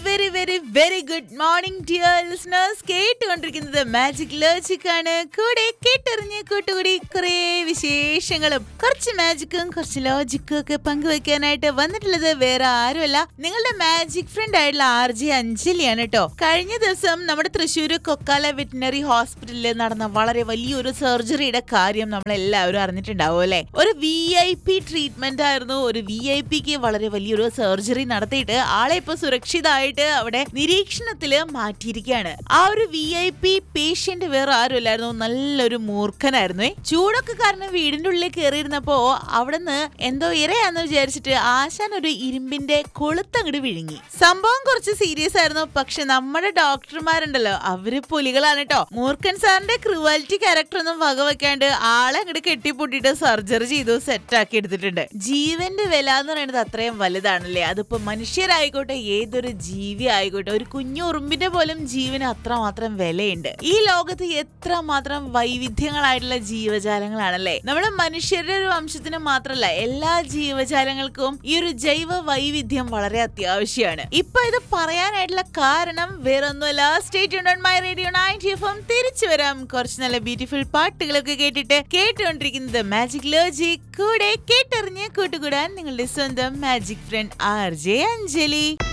very very very good morning dear listeners കേട്ടുകൊണ്ടിരിക്കുന്നത് magic logic ആണ് കൂടെ കേട്ടറിഞ്ഞ് കൂട്ടുകൂടി കുറേ വിശേഷങ്ങളും കുറച്ച് മാജിക്കും കുറച്ച് ലോജിക്കും ഒക്കെ പങ്കുവെക്കാനായിട്ട് വന്നിട്ടുള്ളത് വേറെ ആരുമല്ല നിങ്ങളുടെ മാജിക് ഫ്രണ്ട് ആയിട്ടുള്ള ആർ ജെ അഞ്ജലിയാണ് കേട്ടോ കഴിഞ്ഞ ദിവസം നമ്മുടെ തൃശ്ശൂർ കൊക്കാല വെറ്റിനറി ഹോസ്പിറ്റലിൽ നടന്ന വളരെ വലിയൊരു സർജറിയുടെ കാര്യം നമ്മൾ എല്ലാവരും അറിഞ്ഞിട്ടുണ്ടാവും അല്ലെ ഒരു വി ഐ പി ട്രീറ്റ്മെന്റ് ആയിരുന്നു ഒരു വി ഐ പിക്ക് വളരെ വലിയൊരു സർജറി നടത്തിയിട്ട് ആളെ ഇപ്പൊ സുരക്ഷിതമായിട്ട് അവിടെ നിരീക്ഷണത്തില് മാറ്റിയിരിക്കുകയാണ് ആ ഒരു വി ഐ പി പേഷ്യന്റ് വേറെ ആരുമില്ലായിരുന്നു നല്ലൊരു മൂർഖനായിരുന്നു ചൂടൊക്കെ കാരണം വീടിന്റെ ഉള്ളിൽ കയറിയിരുന്നപ്പോ അവിടുന്ന് എന്തോ ഇരയാന്ന് വിചാരിച്ചിട്ട് ആശാൻ ഒരു ഇരുമ്പിന്റെ കൊളുത്തങ്ങട് വിഴുങ്ങി സംഭവം കുറച്ച് സീരിയസ് ആയിരുന്നു പക്ഷെ നമ്മുടെ ഡോക്ടർമാരുണ്ടല്ലോ അവര് പുലികളാണ് കേട്ടോ മൂർഖൻ സാറിന്റെ ക്രൂവാലിറ്റി ക്യാരക്ടർ ഒന്നും വകവെക്കാണ്ട് ആളെ അങ്ങോട്ട് കെട്ടിപ്പൊട്ടിട്ട് സർജറി ചെയ്തു സെറ്റ് ആക്കി എടുത്തിട്ടുണ്ട് ജീവന്റെ വില എന്ന് പറയുന്നത് അത്രയും വലുതാണല്ലേ അതിപ്പോ മനുഷ്യരായിക്കോട്ടെ ഏതൊരു ജീവി ആയിക്കോട്ടെ ഒരു കുഞ്ഞു ഉറുമ്പിന്റെ പോലും ജീവന് അത്രമാത്രം വിലയുണ്ട് ഈ ലോകത്ത് എത്രമാത്രം വൈവിധ്യങ്ങളായിട്ടുള്ള ജീവജാലങ്ങളാണല്ലേ നമ്മുടെ മനുഷ്യരുടെ ഒരു വംശത്തിന് മാത്രമല്ല എല്ലാ ജീവജാലങ്ങൾക്കും ഈ ഒരു ജൈവ വൈവിധ്യം വളരെ അത്യാവശ്യമാണ് ഇപ്പൊ ഇത് പറയാനായിട്ടുള്ള കാരണം വേറൊന്നുമല്ല stay on my radio ninety F M തിരിച്ചു വരാം കുറച്ച് നല്ല ബ്യൂട്ടിഫുൾ പാട്ടുകളൊക്കെ കേട്ടിട്ട് കേട്ടുകൊണ്ടിരിക്കുന്നത് മാജിക് ലോജിക് കൂടെ കേട്ടറിഞ്ഞ് കൂട്ടുകൂടാൻ നിങ്ങളുടെ സ്വന്തം magic friend R J Anjali